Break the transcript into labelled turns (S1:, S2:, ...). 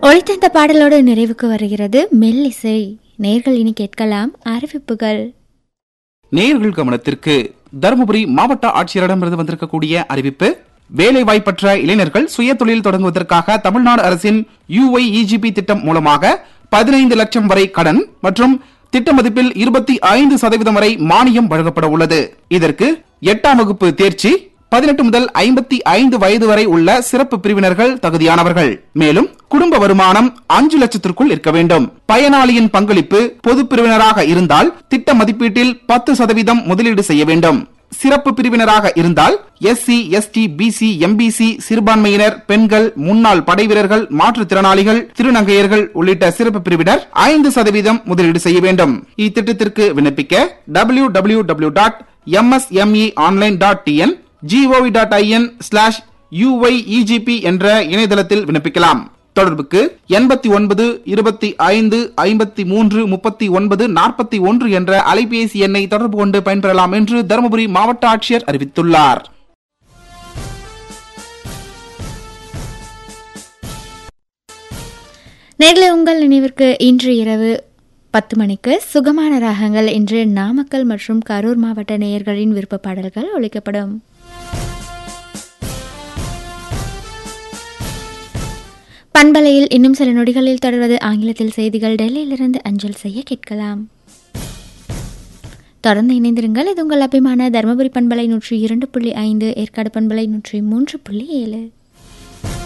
S1: ஒழித்த இந்த பாடலோடு நிறைவுக்கு வருகிறது மெல்லிசை நேர்கள் இனி கேட்கலாம் அறிவிப்புகள்
S2: நேயர்கள் கவனத்திற்கு தருமபுரி மாவட்ட ஆட்சியரிடமிருந்து வந்திருக்கக்கூடிய அறிவிப்பு வேலை வாய்ப்பற்ற இளைஞர்கள் சுய தொழில் தொடங்குவதற்காக தமிழ்நாடு அரசின் யுஐஇஜிபி திட்டம் மூலமாக பதினைந்து லட்சம் வரை கடன் மற்றும் திட்ட மதிப்பில் இருபத்தி ஐந்து சதவீதம் வரை மானியம் வழங்கப்பட உள்ளது இதற்கு எட்டாம் வகுப்பு தேர்ச்சி பதினெட்டு முதல் ஐம்பத்தி ஐந்து வயது வரை உள்ள சிறப்பு பிரிவினர்கள் தகுதியானவர்கள் மேலும் குடும்ப வருமானம் அஞ்சு லட்சத்திற்குள் இருக்க வேண்டும் பயனாளியின் பங்களிப்பு பொது பிரிவினராக இருந்தால் திட்ட மதிப்பீட்டில் பத்து சதவீதம் முதலீடு செய்ய வேண்டும் சிறப்பு பிரிவினராக இருந்தால் எஸ்சி எஸ்டி பிசி எம்பிசி சிறுபான்மையினர் பெண்கள் முன்னாள் படைவீரர்கள் மாற்றுத்திறனாளிகள் திருநங்கையர்கள் உள்ளிட்ட சிறப்பு பிரிவினர் ஐந்து சதவீதம் முதலீடு செய்ய வேண்டும் இத்திட்டத்திற்கு விண்ணப்பிக்க W W W dot MSME online dot TN GOV dot IN slash UIEGP என்ற இணையதளத்தில் விண்ணப்பிக்கலாம் தொடர்புக்கு எண்பத்தி ஒன்பது இருபத்தி ஐந்து ஐம்பத்தி மூன்று முப்பத்தி ஒன்பது நாற்பத்தி ஒன்று என்ற அலைபேசி எண்ணை தொடர்பு கொண்டு பயன்பெறலாம் என்று தருமபுரி மாவட்ட ஆட்சியர் அறிவித்துள்ளார்
S1: நேர்களை உங்கள் நினைவிற்கு இன்று இரவு பத்து மணிக்கு சுகமான ராகங்கள் இன்று நாமக்கல் மற்றும் கரூர் மாவட்ட நேயர்களின் விருப்ப பாடல்கள் ஒழிக்கப்படும் பண்பலையில் இன்னும் சில நொடிகளில் தொடர்வது ஆங்கிலத்தில் செய்திகள் டெல்லியிலிருந்து அஞ்சல் செய்ய கேட்கலாம் தொடர்ந்து இணைந்திருங்கள் இது உங்கள் அபிமான தருமபுரி பண்பலை நூற்றி இரண்டு புள்ளி ஐந்து ஏற்காடு பண்பலை நூற்றி மூன்று புள்ளி ஏழு